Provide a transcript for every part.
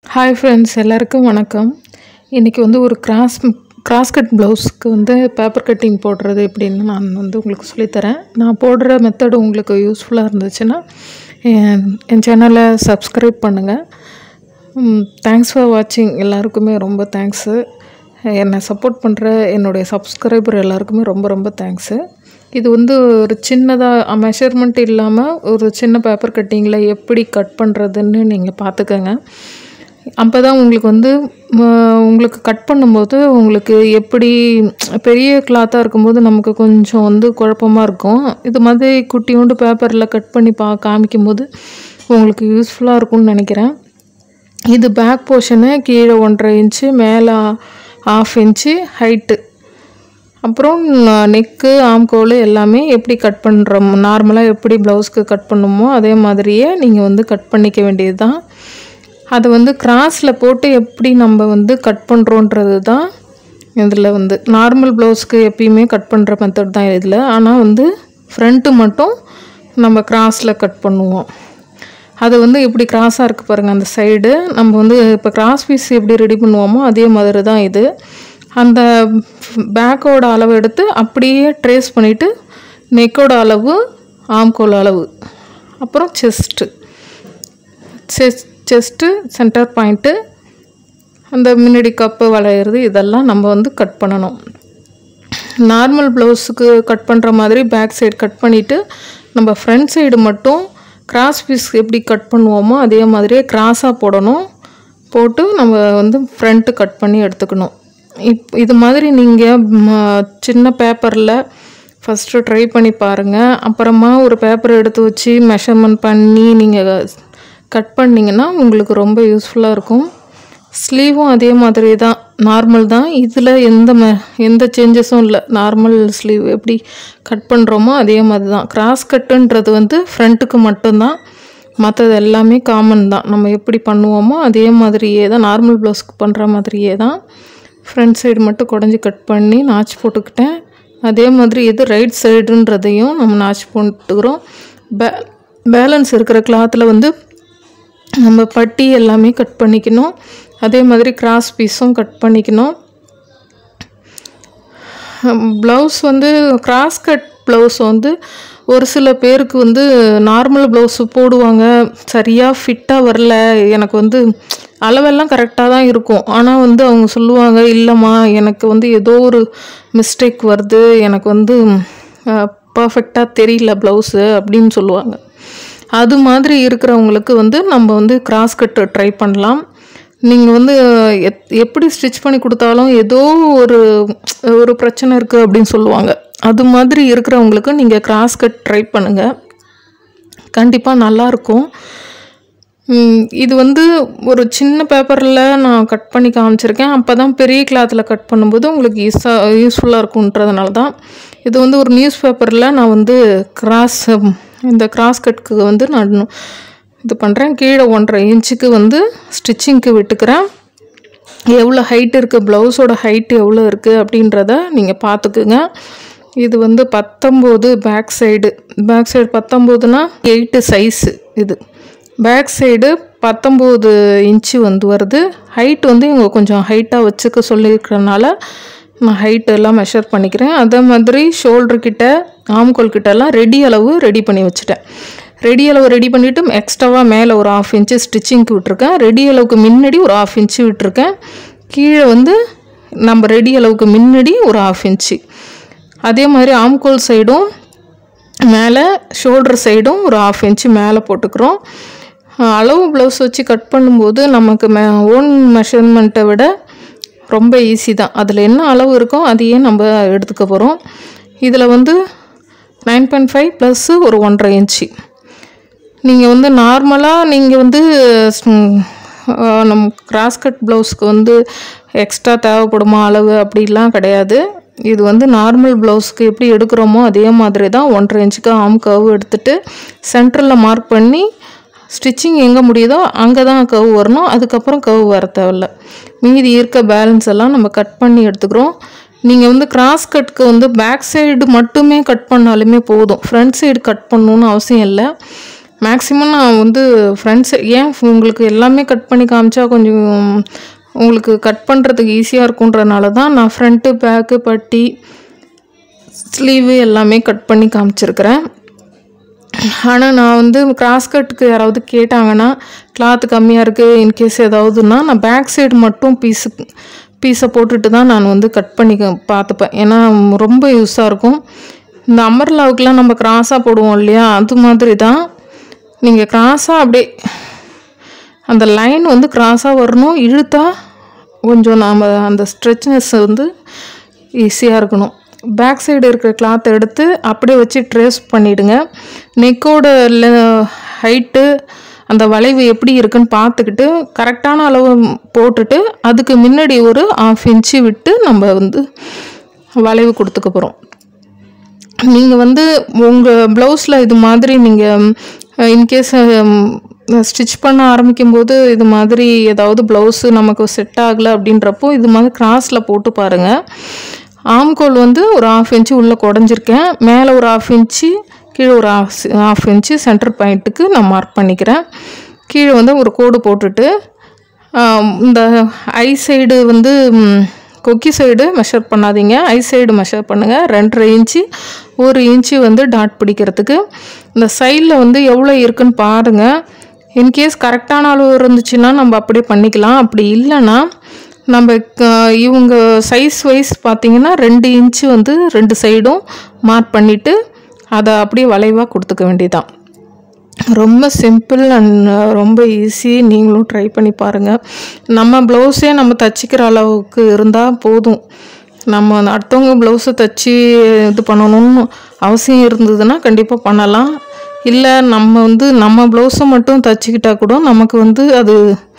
hi friends எல்லாருக்கும் வணக்கம் இன்றைக்கி வந்து ஒரு கிராஸ் கிராஸ் கட் ப்ளவுஸ்க்கு வந்து பேப்பர் கட்டிங் போடுறது எப்படின்னு நான் வந்து உங்களுக்கு சொல்லித்தரேன் நான் போடுற மெத்தடு உங்களுக்கு யூஸ்ஃபுல்லாக இருந்துச்சுன்னா என் என் சேனலை சப்ஸ்கிரைப் பண்ணுங்கள் தேங்க்ஸ் ஃபார் வாட்சிங் எல்லாருக்குமே ரொம்ப தேங்க்ஸு என்னை சப்போர்ட் பண்ணுற என்னுடைய சப்ஸ்கிரைபர் எல்லாருக்குமே ரொம்ப ரொம்ப தேங்க்ஸு இது வந்து ஒரு சின்னதாக மெஷர்மெண்ட் இல்லாமல் ஒரு சின்ன பேப்பர் கட்டிங்கில் எப்படி கட் பண்ணுறதுன்னு நீங்கள் பார்த்துக்கங்க அப்போ தான் உங்களுக்கு வந்து ம, உங்களுக்கு கட் பண்ணும்போது உங்களுக்கு எப்படி பெரிய கிளாத்தாக இருக்கும்போது நமக்கு கொஞ்சம் வந்து குழப்பமாக இருக்கும் இது மாதிரி குட்டியோண்டு பேப்பரில் கட் பண்ணி பா காமிக்கும் போது உங்களுக்கு யூஸ்ஃபுல்லாக இருக்கும்னு நினைக்கிறேன் இது பேக் போர்ஷனு கீழே ஒன்றரை இன்ச்சு மேலே ஆஃப் இன்ச்சு ஹைட்டு அப்புறம் நெக்கு ஆம்கோல் எல்லாமே எப்படி கட் பண்ணுறோம் நார்மலாக எப்படி ப்ளவுஸ்க்கு கட் பண்ணுமோ அதே மாதிரியே நீங்கள் வந்து கட் பண்ணிக்க வேண்டியது தான் அதை வந்து கிராஸில் போட்டு எப்படி நம்ம வந்து கட் பண்ணுறோன்றது தான் இதில் வந்து நார்மல் ப்ளவுஸ்க்கு எப்பயுமே கட் பண்ணுற மெத்தட் தான் இதில் ஆனால் வந்து ஃப்ரண்ட்டு மட்டும் நம்ம கிராஸில் கட் பண்ணுவோம் அது வந்து எப்படி கிராஸாக இருக்குது பாருங்கள் அந்த சைடு நம்ம வந்து இப்போ கிராஸ் பீஸ் எப்படி ரெடி பண்ணுவோமோ அதே மாதிரி தான் இது அந்த பேக்கோட அளவு எடுத்து அப்படியே ட்ரேஸ் பண்ணிவிட்டு நெக்கோட அளவு ஆம்கோல் அளவு அப்புறம் chest chest chest centre point அந்த முன்னாடி கப்பு வளையிறது இதெல்லாம் நம்ம வந்து கட் பண்ணணும் நார்மல் ப்ளவுஸுக்கு கட் பண்ணுற மாதிரி பேக் சைடு கட் பண்ணிவிட்டு நம்ம ஃப்ரண்ட் சைடு மட்டும் கிராஸ் பீஸ் எப்படி கட் பண்ணுவோமோ அதே மாதிரியே கிராஸாக போடணும் போட்டு நம்ம வந்து ஃப்ரண்ட்டு கட் பண்ணி எடுத்துக்கணும் இப் இது மாதிரி நீங்கள் சின்ன பேப்பரில் ஃபஸ்ட்டு ட்ரை பண்ணி பாருங்கள் அப்புறமா ஒரு பேப்பர் எடுத்து வச்சு மெஷர்மெண்ட் பண்ணி நீங்கள் கட் பண்ணிங்கன்னா உங்களுக்கு ரொம்ப யூஸ்ஃபுல்லாக இருக்கும் ஸ்லீவும் அதே மாதிரி தான் நார்மல் தான் இதில் எந்த ம எந்த சேஞ்சஸும் இல்லை நார்மல் ஸ்லீவ் எப்படி கட் பண்ணுறோமோ அதே மாதிரி தான் கிராஸ் கட்டுன்றது வந்து ஃப்ரண்ட்டுக்கு மட்டும்தான் மற்றது எல்லாமே காமன் தான் நம்ம எப்படி பண்ணுவோமோ அதே மாதிரியே தான் நார்மல் ப்ளவுஸ்க்கு பண்ணுற மாதிரியே தான் ஃப்ரண்ட் சைடு மட்டும் குடஞ்சி கட் பண்ணி நாச் போட்டுக்கிட்டேன் அதே மாதிரி எது ரைட் சைடுன்றதையும் நம்ம நாச் போட்டுக்கிறோம் பே பேலன்ஸ் இருக்கிற கிளாத்தில் வந்து நம்ம பட்டி எல்லாமே கட் பண்ணிக்கணும் அதே மாதிரி கிராஸ் பீஸும் கட் பண்ணிக்கணும் ப்ளவுஸ் வந்து கிராஸ் கட் ப்ளவுஸ் வந்து ஒரு சில பேருக்கு வந்து நார்மல் ப்ளவுஸு போடுவாங்க சரியாக ஃபிட்டாக வரல எனக்கு வந்து அளவெல்லாம் கரெக்டாக தான் இருக்கும் ஆனால் வந்து அவங்க சொல்லுவாங்க இல்லைம்மா எனக்கு வந்து ஏதோ ஒரு மிஸ்டேக் வருது எனக்கு வந்து பர்ஃபெக்டாக தெரியல ப்ளவுஸு அப்படின்னு சொல்லுவாங்க அது மாதிரி இருக்கிறவங்களுக்கு வந்து நம்ம வந்து கிராஸ் கட்டு ட்ரை பண்ணலாம் நீங்கள் வந்து எத் எப்படி ஸ்டிச் பண்ணி கொடுத்தாலும் ஏதோ ஒரு ஒரு பிரச்சனை இருக்குது அப்படின்னு சொல்லுவாங்க அது மாதிரி இருக்கிறவங்களுக்கு நீங்கள் கிராஸ் கட் ட்ரை பண்ணுங்கள் கண்டிப்பாக நல்லாயிருக்கும் ம், இது வந்து ஒரு சின்ன பேப்பரில் நான் கட் பண்ணி காமிச்சிருக்கேன் அப்போ தான் பெரிய கிளாத்தில் கட் பண்ணும்போது உங்களுக்கு யூஸாக யூஸ்ஃபுல்லாக இருக்குன்றதுனால தான் இது வந்து ஒரு நியூஸ் பேப்பரில் நான் வந்து கிராஸ் இந்த கிராஸ் கட்க்கு வந்து நான் இது பண்ணுறேன் கீழே ஒன்றரை இன்ச்சுக்கு வந்து ஸ்டிச்சிங்க்கு விட்டுக்கிறேன் எவ்வளோ ஹைட் இருக்குது ப்ளவுஸோட ஹைட் எவ்வளோ இருக்குது அப்படின்றத நீங்கள் பார்த்துக்குங்க இது வந்து பத்தொம்போது பேக் சைடு பேக் சைடு பத்தொம்போதுனா எயிட்டு சைஸு இது பேக் சைடு பத்தொம்போது இன்ச்சு வந்து வருது ஹைட் வந்து இவங்க கொஞ்சம் ஹைட்டாக வச்சுக்க சொல்லியிருக்கிறனால நான் ஹைட் எல்லாம் மெஷர் பண்ணிக்கிறேன் அதே மாதிரி ஷோல்டர் கிட்ட ஆம்கோல் கிட்ட எல்லாம் ரெடி அளவு ரெடி பண்ணி வச்சுட்டேன் ரெடி அளவு ரெடி பண்ணிவிட்டு எக்ஸ்ட்ராவாக மேலே ஒரு ஆஃப் இன்ச்சு ஸ்டிச்சிங்க்கு விட்டுருக்கேன் ரெடி அளவுக்கு முன்னாடி ஒரு ஆஃப் இன்ச்சு விட்டுருக்கேன் கீழே வந்து நம்ம ரெடி அளவுக்கு முன்னாடி ஒரு ஆஃப் இன்ச்சு அதே மாதிரி ஆம்கோல் சைடும் மேலே ஷோல்டர் சைடும் ஒரு ஆஃப் இன்ச்சு மேலே போட்டுக்கிறோம் அஹ் அளவு ப்ளவுஸ் வச்சு கட் பண்ணும்போது நமக்கு மெ ஓன் மெஷர்மெண்ட்டை விட ரொம்ப ஈஸி தான் அதில் என்ன அளவு இருக்கோ அதையே நம்ம எடுத்துக்க போகிறோம் இதில் வந்து நைன் பாயிண்ட் ஃபைவ் ப்ளஸ்ஸு ஒரு ஒன்றரை இன்ச்சு நீங்கள் வந்து நார்மலாக நீங்கள் வந்து ம், அஹ், நம்ம கிராஸ் கட் ப்ளவுஸ்க்கு வந்து எக்ஸ்ட்ரா தேவைப்படுமா அளவு அப்படிலாம் கிடையாது இது வந்து நார்மல் ப்ளவுஸ்க்கு எப்படி எடுக்கிறோமோ அதே மாதிரி தான் ஒன்றரை இன்ச்சுக்கு ஆம் கர்வ் எடுத்துட்டு சென்டரில் மார்க் பண்ணி ஸ்டிச்சிங் எங்கே முடியுதோ அங்கே தான் கர்வ் வரணும் அதுக்கப்புறம் கர்வ் வர தேவையில்ல மீதி இருக்க பேலன்ஸ் எல்லாம் நம்ம கட் பண்ணி எடுத்துக்கிறோம் நீங்கள் வந்து கிராஸ் கட்க்கு வந்து பேக் சைடு மட்டுமே கட் பண்ணாலுமே போதும் ஃப்ரண்ட் சைடு கட் பண்ணணுன்னு அவசியம் இல்லை மேக்ஸிமம் நான் வந்து ஃப்ரெண்ட்ஸ் ஏன் உங்களுக்கு எல்லாமே கட் பண்ணி காமிச்சா கொஞ்சம் உங்களுக்கு கட் பண்ணுறதுக்கு ஈஸியாக இருக்குன்றனால தான் நான் ஃப்ரண்ட்டு பேக்கு பட்டி ஸ்லீவு எல்லாமே கட் பண்ணி காமிச்சிருக்கிறேன் ஆனால் நான் வந்து கிராஸ் கட்டுக்கு யாராவது கேட்டாங்கன்னா கிளாத் கம்மியாக இருக்குது இன்கேஸ் ஏதாவதுன்னா நான் பேக் சைடு மட்டும் பீஸு பீஸை போட்டுட்டு தான் நான் வந்து கட் பண்ணி க- பார்த்துப்பேன் ஏன்னா ரொம்ப யூஸாக இருக்கும் இந்த அமர்லாவுக்குலாம் நம்ம கிராஸாக போடுவோம் இல்லையா அது மாதிரி தான் நீங்கள் கிராஸாக அப்படியே அந்த லைன் வந்து கிராஸாக வரணும் இழுத்தா கொஞ்சம் நாம் அந்த ஸ்ட்ரெச்னஸ் வந்து ஈஸியாக இருக்கணும் பேக் சைடு இருக்கிற கிளாத்தை எடுத்து அப்படியே வச்சு ட்ரேஸ் பண்ணிவிடுங்க நெக்கோட ஹைட்டு அந்த வளைவு எப்படி இருக்குன்னு பார்த்துக்கிட்டு கரெக்டான அளவு போட்டுட்டு அதுக்கு முன்னாடி ஒரு ஆஃப் இன்ச்சு விட்டு நம்ம வந்து வளைவு கொடுத்துக்க போகிறோம் நீங்கள் வந்து உங்கள் ப்ளவுஸில் இது மாதிரி நீங்கள் இன்கேஸ் ஸ்டிச் பண்ண ஆரம்பிக்கும் போது இது மாதிரி ஏதாவது ப்ளவுஸு நமக்கு செட் ஆகலை அப்படின்றப்போ இது மாதிரி கிராஸில் போட்டு பாருங்கள் ஆம்கோல் வந்து ஒரு ஆஃப் இன்ச்சு உள்ளே குடஞ்சிருக்கேன் மேலே ஒரு ஆஃப் இன்ச்சு கீழே ஒரு ஆஃப் ஆஃப் இன்ச்சு சென்டர் பாயிண்ட்டுக்கு நான் மார்க் பண்ணிக்கிறேன் கீழே வந்து ஒரு கோடு போட்டுட்டு ஆம், இந்த ஐ சைடு வந்து ம், கொக்கி சைடு மெஷர் பண்ணாதீங்க ஐ சைடு மெஷர் பண்ணுங்கள் ரெண்டரை இன்ச்சு ஒரு இன்ச்சு வந்து டாட் பிடிக்கிறதுக்கு இந்த சைடில் வந்து எவ்வளோ இருக்குன்னு பாருங்கள் இன்கேஸ் கரெக்டான அளவு இருந்துச்சுன்னா நம்ம அப்படியே பண்ணிக்கலாம் அப்படி இல்லைன்னா நம்ம க- இவங்க சைஸ் வைஸ் பார்த்தீங்கன்னா ரெண்டு இன்ச்சு வந்து ரெண்டு சைடும் மார்க் பண்ணிவிட்டு அதை அப்படியே வளைவாக கொடுத்துக்க வேண்டியதான் ரொம்ப சிம்பிள் அண்ட் ரொம்ப ஈஸி நீங்களும் ட்ரை பண்ணி பாருங்கள் நம்ம ப்ளவுஸே நம்ம தச்சுக்கிற அளவுக்கு இருந்தால் போதும் நம்ம அந்த அடுத்தவங்க ப்ளவுஸை தச்சு இது பண்ணணும்னு அவசியம் இருந்ததுன்னா கண்டிப்பாக பண்ணலாம் இல்லை நம்ம வந்து நம்ம ப்ளவுஸை மட்டும் தச்சுக்கிட்டா கூட நமக்கு வந்து அது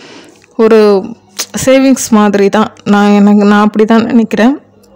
ஒரு சேவிங்ஸ் மாதிரி தான் நான் எனக்கு நான் அப்படி தான் நினைக்கிறேன்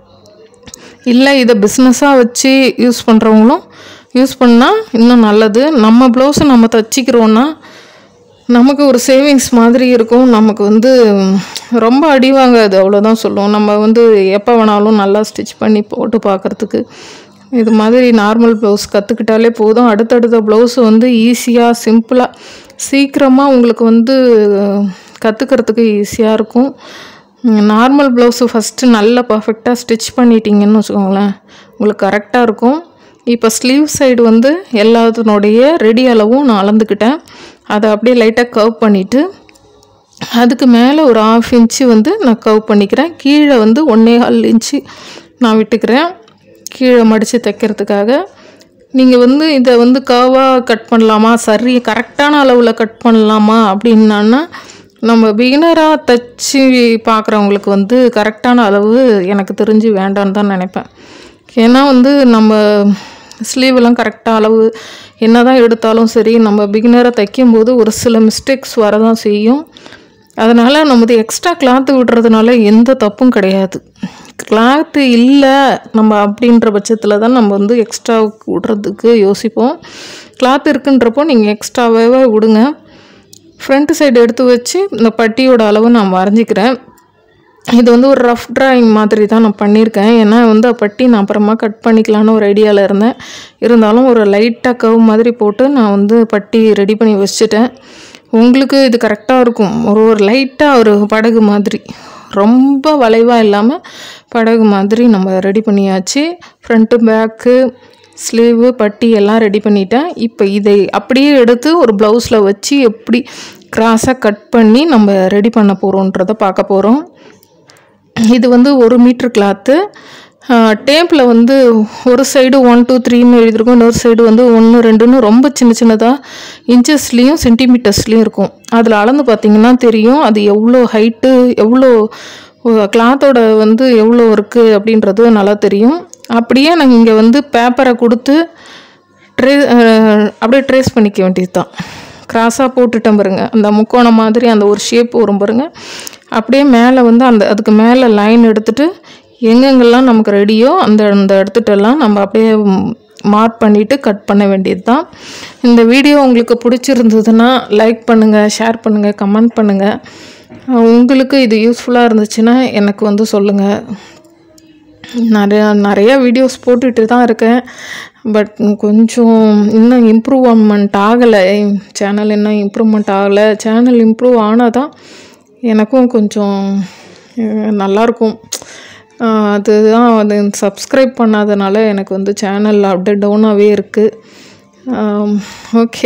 இல்லை இதை பிஸ்னஸாக வச்சு யூஸ் பண்ணுறவங்களும் யூஸ் பண்ணால் இன்னும் நல்லது நம்ம ப்ளவுஸை நம்ம தச்சிக்கிறோன்னா நமக்கு ஒரு சேவிங்ஸ் மாதிரி இருக்கும் நமக்கு வந்து ரொம்ப அடி வாங்காது அவ்வளோதான் சொல்லுவோம் நம்ம வந்து எப்போ வேணாலும் நல்லா ஸ்டிச் பண்ணி போட்டு பார்க்குறதுக்கு இது மாதிரி நார்மல் ப்ளவுஸ் கற்றுக்கிட்டாலே போதும் அடுத்தடுத்த ப்ளவுஸ் வந்து ஈஸியாக சிம்பிளாக சீக்கிரமாக உங்களுக்கு வந்து கற்றுக்கிறதுக்கு ஈஸியாக இருக்கும் நார்மல் ப்ளவுஸு ஃபஸ்ட்டு நல்லா பர்ஃபெக்டாக ஸ்டிச் பண்ணிட்டீங்கன்னு வச்சுக்கோங்களேன் உங்களுக்கு கரெக்டாக இருக்கும் இப்போ ஸ்லீவ் சைடு வந்து எல்லாத்தினுடைய ரெடி அளவும் நான் அளந்துக்கிட்டேன் அதை அப்படியே லைட்டாக கர்வ் பண்ணிவிட்டு அதுக்கு மேலே ஒரு ஆஃப் இன்ச்சு வந்து நான் கர்வ் பண்ணிக்கிறேன் கீழே வந்து ஒன்றே கால் இன்ச்சு நான் விட்டுக்கிறேன் கீழே மடித்து தைக்கிறதுக்காக நீங்கள் வந்து இதை வந்து கர்வாக கட் பண்ணலாமா சரி கரெக்டான அளவில் கட் பண்ணலாமா அப்படின்னா நம்ம பிகினராக தச்சு பார்க்குறவங்களுக்கு வந்து கரெக்டான அளவு எனக்கு தெரிஞ்சு வேண்டான்னு தான் நினைப்பேன் ஏன்னா வந்து நம்ம ஸ்லீவெல்லாம் கரெக்டாக அளவு என்ன தான் எடுத்தாலும் சரி நம்ம பிகினராக தைக்கும்போது ஒரு சில மிஸ்டேக்ஸ் வரதான் செய்யும் அதனால் நமது எக்ஸ்ட்ரா கிளாத்து விடுறதுனால எந்த தப்பும் கிடையாது கிளாத்து இல்லை நம்ம அப்படின்ற பட்சத்தில் தான் நம்ம வந்து எக்ஸ்ட்ரா விடுறதுக்கு யோசிப்போம் கிளாத் இருக்குன்றப்போ நீங்கள் எக்ஸ்ட்ராவே விடுங்க ஃப்ரண்ட் சைடு எடுத்து வச்சு இந்த பட்டியோட அளவு நான் வரைஞ்சிக்கிறேன் இது வந்து ஒரு ரஃப் டிராயிங் மாதிரி தான் நான் பண்ணியிருக்கேன் ஏன்னா வந்து பட்டி நான் அப்புறமா கட் பண்ணிக்கலான்னு ஒரு ஐடியாவில் இருந்தேன் இருந்தாலும் ஒரு லைட்டாக கவ் மாதிரி போட்டு நான் வந்து பட்டி ரெடி பண்ணி வச்சுட்டேன் உங்களுக்கு இது கரெக்டாக இருக்கும் ஒரு ஒரு லைட்டாக ஒரு படகு மாதிரி ரொம்ப வளைவாக இல்லாமல் படகு மாதிரி நம்ம ரெடி பண்ணியாச்சு ஃப்ரண்ட்டு பேக்கு ஸ்லீவு பட்டி எல்லாம் ரெடி பண்ணிட்டேன் இப்போ இதை அப்படியே எடுத்து ஒரு ப்ளவுஸில் வச்சு எப்படி கிராஸாக கட் பண்ணி நம்ம ரெடி பண்ண போகிறோன்றதை பார்க்க போகிறோம் இது வந்து ஒரு மீட்ரு கிளாத்து டேப்பில் வந்து ஒரு சைடு ஒன் டூ த்ரீன்னு எழுதியிருக்கும் இன்னொரு சைடு வந்து ஒன்று ரெண்டுன்னு ரொம்ப சின்ன சின்னதாக இன்ச்சஸ்லேயும் சென்டிமீட்டர்ஸ்லேயும் இருக்கும் அதில் அளந்து பார்த்தீங்கன்னா தெரியும் அது எவ்வளோ ஹைட்டு எவ்வளோ கிளாத்தோட வந்து எவ்வளோ இருக்குது அப்படின்றது நல்லா தெரியும் அப்படியே நாங்கள் இங்கே வந்து பேப்பரை கொடுத்து ட்ரே அப்படியே ட்ரேஸ் பண்ணிக்க வேண்டியது தான் கிராஸாக போட்டுட்டேன் பாருங்க அந்த முக்கோணம் மாதிரி அந்த ஒரு ஷேப் வரும் பாருங்க அப்படியே மேலே வந்து அந்த அதுக்கு மேலே லைன் எடுத்துட்டு எங்கெங்கெல்லாம் நமக்கு ரெடியோ அந்த அந்த இடத்துட்டெல்லாம் நம்ம அப்படியே மார்க் பண்ணிவிட்டு கட் பண்ண வேண்டியது தான் இந்த வீடியோ உங்களுக்கு பிடிச்சிருந்ததுன்னா லைக் பண்ணுங்கள் ஷேர் பண்ணுங்கள் கமெண்ட் பண்ணுங்கள் உங்களுக்கு இது யூஸ்ஃபுல்லாக இருந்துச்சுன்னா எனக்கு வந்து சொல்லுங்கள் நிறையா நிறைய வீடியோஸ் போட்டுட்டு தான் இருக்கேன் பட் கொஞ்சம் இன்னும் இம்ப்ரூவ்மெண்ட் ஆகலை சேனல் இன்னும் இம்ப்ரூவ்மெண்ட் ஆகலை சேனல் இம்ப்ரூவ் ஆனால் தான் எனக்கும் கொஞ்சம் அஹ், நல்லாயிருக்கும் அஹ், அதுதான் அது சப்ஸ்கிரைப் பண்ணாதனால எனக்கு வந்து சேனல் அப்படியே டவுனாகவே இருக்குது ஓகே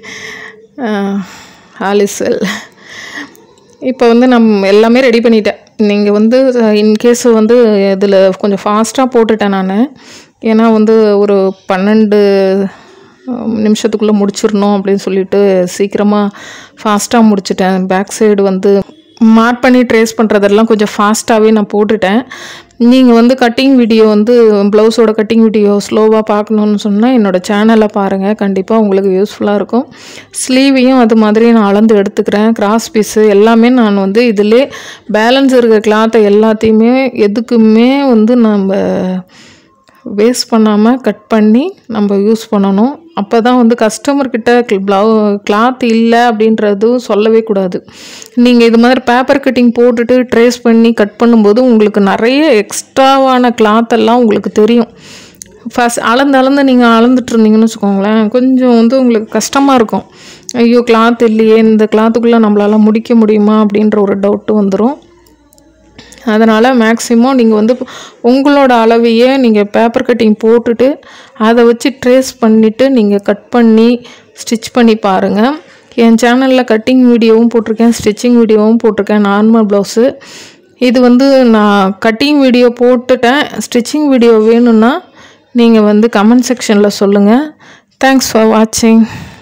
ஆலிசல் இப்போ வந்து நம்ம எல்லாமே ரெடி பண்ணிட்டேன் நீங்கள் வந்து இன்கேஸ் வந்து இதில் கொஞ்சம் ஃபாஸ்ட்டாக போட்டுட்டேன் நான் ஏன்னா வந்து ஒரு பன்னெண்டு நிமிஷத்துக்குள்ளே முடிச்சிடணும் அப்படின்னு சொல்லிட்டு சீக்கிரமாக ஃபாஸ்ட்டாக முடிச்சிட்டேன் பேக் சைடு வந்து மார்க் பண்ணி ட்ரேஸ் பண்ணுறதெல்லாம் கொஞ்சம் ஃபாஸ்ட்டாகவே நான் போட்டுட்டேன் நீங்கள் வந்து கட்டிங் வீடியோ வந்து ப்ளவுஸோட கட்டிங் வீடியோ ஸ்லோவாக பார்க்கணுன்னு சொன்னால் என்னோடய சேனலை பாருங்கள் கண்டிப்பாக உங்களுக்கு யூஸ்ஃபுல்லாக இருக்கும் ஸ்லீவையும் அது மாதிரி நான் அளந்து எடுத்துக்கிறேன் கிராஸ் பீஸு எல்லாமே நான் வந்து இதிலே பேலன்ஸ் இருக்கிற கிளாத்தை எல்லாத்தையுமே எதுக்குமே வந்து நம்ம வேஸ்ட் பண்ணாமல் கட் பண்ணி நம்ம யூஸ் பண்ணணும் அப்போ தான் வந்து கஸ்டமர்கிட்ட ப்ளவு கிளாத் இல்லை அப்படின்றதும் சொல்லவே கூடாது நீங்கள் இது மாதிரி பேப்பர் கட்டிங் போட்டுட்டு ட்ரேஸ் பண்ணி கட் பண்ணும்போது உங்களுக்கு நிறைய எக்ஸ்ட்ராவான கிளாத் எல்லாம் உங்களுக்கு தெரியும் ஃபஸ்ட் அளந்து அளந்து நீங்கள் அளந்துட்டு இருந்தீங்கன்னு வச்சுக்கோங்களேன் கொஞ்சம் வந்து உங்களுக்கு கஷ்டமாக இருக்கும் ஐயோ கிளாத் இல்லையே இந்த கிளாத்துக்குள்ளே நம்மளால முடிக்க முடியுமா அப்படின்ற ஒரு டவுட்டு வந்துடும் அதனால் மேக்ஸிமம் நீங்கள் வந்து உங்களோட அளவையே நீங்கள் பேப்பர் கட்டிங் போட்டுட்டு அதை வச்சு ட்ரேஸ் பண்ணிவிட்டு நீங்கள் கட் பண்ணி ஸ்டிச் பண்ணி பாருங்கள் என் சேனலில் கட்டிங் வீடியோவும் போட்டிருக்கேன் ஸ்டிச்சிங் வீடியோவும் போட்டிருக்கேன் நார்மல் ப்ளவுஸு இது வந்து நான் கட்டிங் வீடியோ போட்டுட்டேன் ஸ்டிச்சிங் வீடியோ வேணும்னா நீங்கள் வந்து கமெண்ட் செக்ஷனில் சொல்லுங்கள் தேங்க்ஸ் ஃபார் வாட்சிங்